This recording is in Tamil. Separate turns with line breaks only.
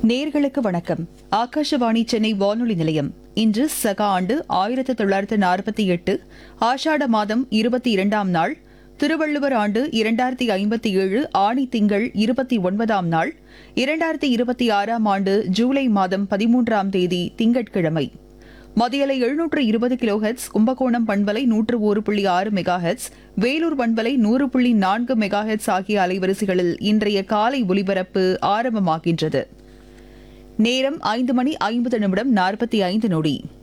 நேர்களுக்கு வணக்கம் ஆகாஷவாணி சென்னை வானொலி நிலையம் இன்று சக ஆண்டு ஆயிரத்து தொள்ளாயிரத்து நாற்பத்தி எட்டு ஆஷாட மாதம் இருபத்தி இரண்டாம் நாள் திருவள்ளுவர் ஆண்டு இரண்டாயிரத்தி ஐம்பத்தி ஏழு ஆணி திங்கள் இருபத்தி ஒன்பதாம் நாள் இரண்டாயிரத்தி இருபத்தி ஆறாம் ஆண்டு ஜூலை மாதம் பதிமூன்றாம் தேதி திங்கட்கிழமை மதியலை எழுநூற்று இருபது கிலோஹெட்ஸ் கும்பகோணம் பண்பலை நூற்று ஒரு புள்ளி ஆறு மெகாஹெட்ஸ் வேலூர் பண்பலை நூறு புள்ளி நான்கு மெகாஹெட்ஸ் ஆகிய அலைவரிசைகளில் இன்றைய காலை ஒலிபரப்பு ஆரம்பமாகின்றது நேரம் ஐந்து மணி ஐம்பது நிமிடம் நாற்பத்தி ஐந்து நொடி